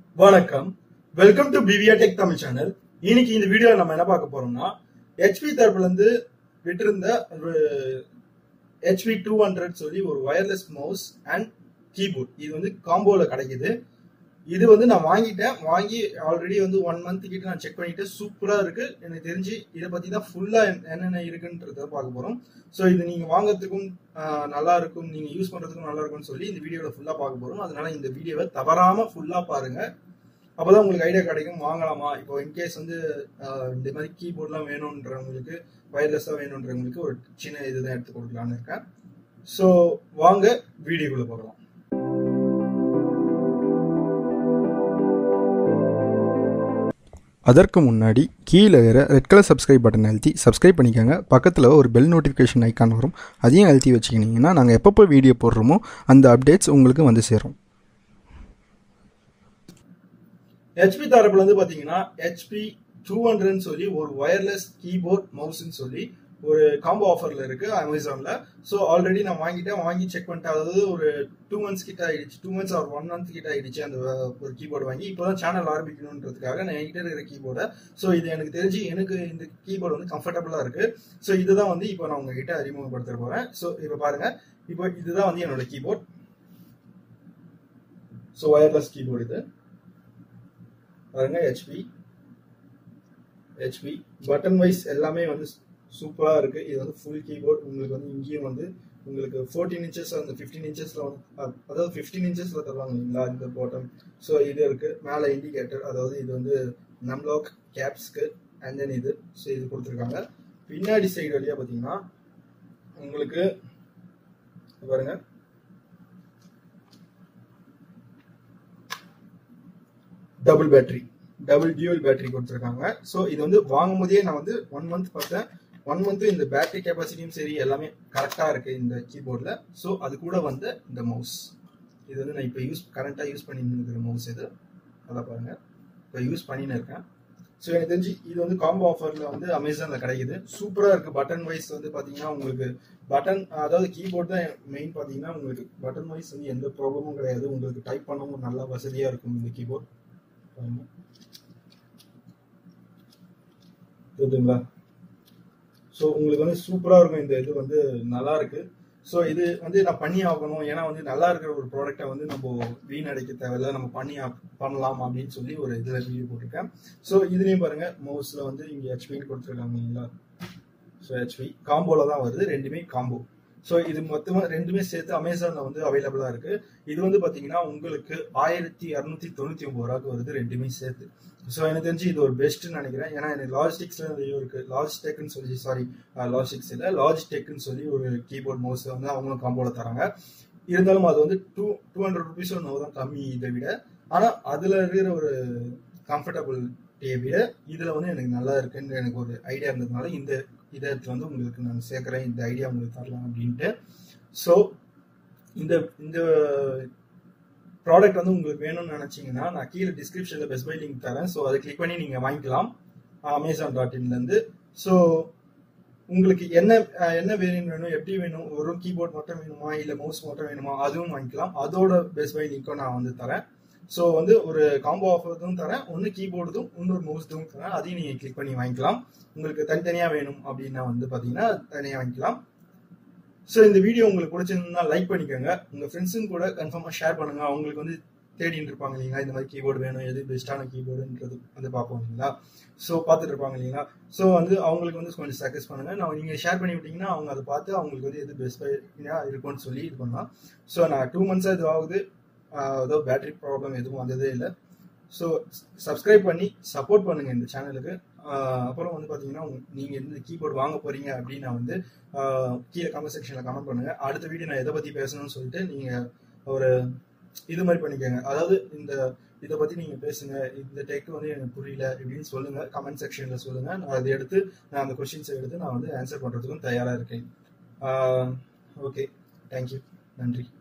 வணக்கம் welcome to பிவிஆ tech Tamil channel இன்னைக்கு இந்த வீடியோ நம்ம என்ன பார்க்க போறோம்னா ஹெச்பி தரப்புல இருந்து விட்டிருந்த ஒரு ஹெச்பி டூ ஹண்ட்ரட் சொல்லி ஒரு வயர்லெஸ் மவுஸ் அண்ட் கீபோர்ட் இது வந்து காம்போல கிடைக்குது இது வந்து நான் வாங்கிட்டேன் வாங்கி ஆல்ரெடி வந்து ஒன் மந்த் கிட்ட நான் செக் பண்ணிட்டு சூப்பரா இருக்கு எனக்கு தெரிஞ்சு இதை பத்தி தான் ஃபுல்லா என்னென்ன இருக்குன்றத பார்க்க போறோம் ஸோ இது நீங்க வாங்குறதுக்கும் ஆஹ், நல்லா இருக்கும் நீங்க யூஸ் பண்றதுக்கும் நல்லா இருக்கும்னு சொல்லி இந்த வீடியோல ஃபுல்லா பார்க்க போறோம் அதனால இந்த வீடியோவை தவறாம ஃபுல்லா பாருங்க அப்பதான் உங்களுக்கு ஐடியா கிடைக்கும் வாங்கலாமா இப்போ இன்கேஸ் வந்து ஆஹ், இந்த மாதிரி கீபோர்ட்லாம் வேணுன்றவங்களுக்கு வயர்லெஸ்ஸாக வேணுன்றவங்களுக்கு ஒரு சின்ன இதுதான் எடுத்து கொடுக்கலான்னு இருக்கேன் ஸோ வாங்க வீடியோக்குள்ள போகலாம் அதற்கு முன்னாடி கீழே இருக்கிற ரெட் கலர் சப்ஸ்கிரைப் பட்டன் அழுத்தி சப்ஸ்கிரைப் பண்ணிக்கோங்க பக்கத்தில் ஒரு பெல் நோட்டிஃபிகேஷன் ஐக்கான் வரும் அதையும் அழுத்தி வச்சுக்கினீங்கன்னா நாங்கள் எப்பப்போ வீடியோ போடுறோமோ அந்த அப்டேட்ஸ் உங்களுக்கு வந்து சேரும் ஹெச்பி தரப்புல இருந்து பாத்தீங்கன்னா ஹெச்பி டூ ஹண்ட்ரட்னு சொல்லி ஒரு வயர்லெஸ் கீபோர்ட் மவுஸ்ன்னு சொல்லி ஒரு காம்போ ஆஃபர்ல இருக்கு அமேசான்ல ஸோ ஆல்ரெடி நான் வாங்கிட்டேன் வாங்கி செக் பண்ணிட்டேன் அதாவது ஒரு டூ மந்த்ஸ் கிட்ட ஆயிடுச்சு two months or one month கிட்ட ஆயிடுச்சு அந்த ஒரு கீபோர்டு வாங்கி இப்போதான் சேனல் ஆரம்பிக்கணுன்றதுக்காக நான் என்கிட்ட இருக்கிற கீபோர்டை ஸோ இது எனக்கு தெரிஞ்சு எனக்கு இந்த கீபோர்டு வந்து கம்ஃபர்டபுளா இருக்கு ஸோ இதுதான் வந்து இப்போ நான் உங்ககிட்ட அறிமுகப்படுத்த போறேன் ஸோ இப்போ பாருங்க இப்போ இதுதான் வந்து என்னோட கீபோர்ட் ஸோ வயர்லெஸ் கீபோர்டு இது பாருங்க ஹெச்பி ஹெச்பி பட்டன் வைஸ் எல்லாமே வந்து சூப்பரா இருக்கு இது வந்து ஃபுல் கீபோர்ட் உங்களுக்கு வந்து இங்கேயும் வந்து உங்களுக்கு ஃபோர்டீன் இன்ச்சஸ் அந்த ஃபிஃப்டீன் இன்ச்சஸ்ல வந்து அ- அதாவது ஃபிஃப்டீன் இன்ச்சஸ்ல தருவாங்க இல்லைங்களா இந்த பாட்டம் ஸோ இது இருக்கு மேலே இண்டிகேட்டர் அதாவது இது வந்து நம்லாக் கேப்ஸ்க்கு அண்ட் தென் இது ஸோ இது கொடுத்துருக்காங்க பின்னாடி சைடு வழியா பார்த்தீங்கன்னா உங்களுக்கு இது பாருங்க double battery double dual battery கொடுத்துருக்காங்க ஸோ இது வந்து வாங்கும் போதே நான் வந்து ஒன் மந்த் பார்த்தேன் ஒன் மந்த் இந்த பேட்டரி கெப்பாசிட்டியும் சரி எல்லாமே கரெக்டாக இருக்கு இந்த கீபோர்டில் ஸோ அது கூட வந்து இந்த மவுஸ் இது வந்து நான் இப்போ யூஸ் கரண்ட்டாக யூஸ் பண்ணிட்டு இருக்கிற மவுஸ் இது அதை பாருங்க இப்போ யூஸ் பண்ணின்னு இருக்கேன் ஸோ எனக்கு தெரிஞ்சு இது வந்து காம்போ ஆஃபரில் வந்து அமேசானில் கிடைக்குது சூப்பராக இருக்குது பட்டன் வைஸ் வந்து பார்த்தீங்கன்னா உங்களுக்கு பட்டன் அதாவது கீபோர்ட் தான் மெயின் பார்த்தீங்கன்னா உங்களுக்கு பட்டன் வைஸ் வந்து எந்த ப்ராப்ளமும் கிடையாது உங்களுக்கு டைப் பண்ணவும் நல்லா வசதியாக இருக்கும் இந்த கீபோர்ட் பாருங்க. புரியுதுங்களா ஸோ உங்களுக்கு வந்து சூப்பராக இருக்கும் இந்த இது வந்து நல்லா இருக்கு ஸோ இது வந்து நான் பண்ணி ஆகணும் ஏன்னா வந்து நல்லா இருக்கிற ஒரு ப்ராடக்ட்டை வந்து நம்ம வீணடைக்க தேவையில்ல நம்ம பண்ணி ஆ- பண்ணலாம் அப்படின்னு சொல்லி ஒரு இதில் வீடியோ போட்டிருக்கேன் ஸோ இதுலேயும் பாருங்க மவுஸில் வந்து இங்கே ஹெச்பின்னு கொடுத்துருக்காங்க இல்லைங்களா ஸோ ஹெச்பி காம்போல தான் வருது ரெண்டுமே காம்போ ஸோ இது மொத்தமாக ரெண்டுமே சேர்த்து அமேசானில் வந்து அவைலபிளாக இருக்கு இது வந்து பார்த்தீங்கன்னா உங்களுக்கு ஆயிரத்தி இரநூத்தி தொண்ணூற்றி ஒம்பது ரூபாய்க்கு வருது ரெண்டுமே சேர்த்து ஸோ எனக்கு தெரிஞ்சு இது ஒரு பெஸ்ட்னு நினைக்கிறேன் ஏன்னா எனக்கு லாஜிஸ்டிக்ஸ்ல நிறைய இருக்கு லாஜிடெக்னு சொல்லி சாரி லாஜிஸ்டிக்ஸ் இல்லை லாஜிடெக்னு சொல்லி ஒரு கீபோர்ட் மவுஸ் வந்து அவங்களும் காம்போல தராங்க இருந்தாலும் அது வந்து டூ டூ ஹண்ட்ரட் ருபீஸ் தான் கம்மி இதை விட ஆனால் அதில் இருக்கிற ஒரு கம்ஃபர்டபுள்டியை விட இதில் வந்து எனக்கு நல்லா இருக்குன்னு எனக்கு ஒரு ஐடியா இருந்ததுனால இந்த இதை எடுத்து வந்து உங்களுக்கு நான் சேர்க்குறேன் இந்த ஐடியா உங்களுக்கு தரலாம் அப்படின்ட்டு ஸோ இந்த இந்த ப்ராடக்ட் வந்து உங்களுக்கு வேணும்னு நினைச்சீங்கன்னா நான் கீழே டிஸ்கிரிப்ஷன்ல பெஸ்ட் பை லிங்க் தரேன் ஸோ அதை கிளிக் பண்ணி நீங்க வாங்கிக்கலாம் அமேசான் டாட் இன்ல இருந்து ஸோ உங்களுக்கு என்ன அஹ், என்ன வேரியன்ட் வேணும் எப்படி வேணும் ஒரு கீபோர்ட் மட்டும் வேணுமா இல்ல மவுஸ் மட்டும் வேணுமா அதுவும் வாங்கிக்கலாம் அதோட பெஸ்ட் பை லிங்க்கும் நான் வந்து தரேன் ஸோ வந்து ஒரு காம்போ ஆஃபர்தும் தரேன் ஒன்று கீபோர்டுதும் இன்னொரு மவுஸ்தும் தரேன் அதையும் நீங்க கிளிக் பண்ணி வாங்கிக்கலாம் உங்களுக்கு தனித்தனியா வேணும் அப்படின்னா வந்து பாத்தீங்கன்னா தனியா வாங்கிக்கலாம் ஸோ இந்த வீடியோ உங்களுக்கு பிடிச்சிருந்தா லைக் பண்ணிக்கோங்க உங்க ஃப்ரெண்ட்ஸும் கூட கன்ஃபார்மாக ஷேர் பண்ணுங்க அவங்களுக்கு வந்து தேடிட்டு இருப்பாங்க இல்லைங்களா இந்த மாதிரி கீபோர்டு வேணும் எது பெஸ்ட்டான கீபோர்டுன்றது வந்து பார்ப்போம் இல்லைங்களா ஸோ பார்த்துட்டு இருப்பாங்க இல்லைங்களா ஸோ வந்து அவங்களுக்கு வந்து கொஞ்சம் சஜஸ்ட் பண்ணுங்க நான் நீங்க ஷேர் பண்ணி விட்டீங்கன்னா அவங்க அதை பார்த்து அவங்களுக்கு வந்து எது பெஸ்ட் இருக்கும்னு சொல்லி இது பண்ணலாம் ஸோ நான் டூ மந்த்ஸாக இது ஆகுது ஆஹ் ஏதோ பேட்டரி ப்ராப்ளம் எதுவும் வந்ததே இல்லை ஸோ சப்ஸ்கிரைப் பண்ணி சப்போர்ட் பண்ணுங்க இந்த சேனலுக்கு அப்புறம் வந்து பார்த்தீங்கன்னா உங்க- நீங்க இந்த கீபோர்டு வாங்க போறீங்க அப்படின்னு நான் வந்து ஆஹ் கீழே கமெண்ட் செக்ஷன்ல கமெண்ட் பண்ணுங்க அடுத்த வீடியோ நான் எதை பத்தி பேசணும்னு சொல்லிட்டு நீங்க ஒரு இது மாதிரி பண்ணிக்கோங்க அதாவது இந்த இதை பத்தி நீங்க பேசுங்க இந்த டெக் வந்து எனக்கு புரியல இப்படின்னு சொல்லுங்க கமெண்ட் செக்ஷன்ல சொல்லுங்க நான் அதை எடுத்து நான் அந்த கொஸ்டின்ஸை எடுத்து நான் வந்து ஆன்சர் பண்றதுக்கும் தயாரா இருக்கேன் ஓகே தேங்க்யூ நன்றி